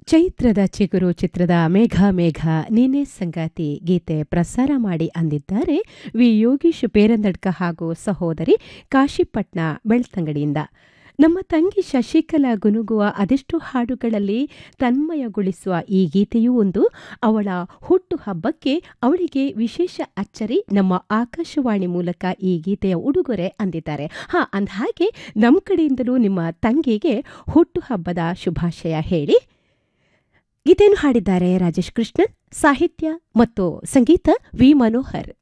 ಚೈತ್ರದ ಚಿಗುರು ಚಿತ್ರದ ಮೇಘ ಮೇಘ ನೀನೇ ಸಂಗಾತಿ ಗೀತೆ ಪ್ರಸಾರ ಮಾಡಿ ಅಂದಿದ್ದಾರೆ ವಿ ಯೋಗೀಶ್ ಪೇರಂದಡ್ಕ ಹಾಗೂ ಸಹೋದರಿ ಕಾಶಿಪಟ್ನ ಬೆಳ್ತಂಗಡಿಯಿಂದ ನಮ್ಮ ತಂಗಿ ಶಶಿಕಲಾ ಗುನುಗುವ ಅದೆಷ್ಟು ಹಾಡುಗಳಲ್ಲಿ ತನ್ಮಯಗೊಳಿಸುವ ಈ ಗೀತೆಯೂ ಒಂದು ಅವಳ ಹುಟ್ಟು ಹಬ್ಬಕ್ಕೆ ಅವಳಿಗೆ ವಿಶೇಷ ಅಚ್ಚರಿ ನಮ್ಮ ಆಕಾಶವಾಣಿ ಮೂಲಕ ಈ ಗೀತೆಯ ಉಡುಗೊರೆ ಅಂದಿದ್ದಾರೆ ಹಾ ಅಂದ ಹಾಗೆ ನಮ್ಮ ಕಡೆಯಿಂದಲೂ ನಿಮ್ಮ ತಂಗಿಗೆ ಹುಟ್ಟು ಹಬ್ಬದ ಶುಭಾಶಯ ಹೇಳಿ ಗೀತೆಯನ್ನು ಹಾಡಿದ್ದಾರೆ ರಾಜೇಶ್ ಕೃಷ್ಣನ್ ಸಾಹಿತ್ಯ ಮತ್ತು ಸಂಗೀತ ವಿ ಮನೋಹರ್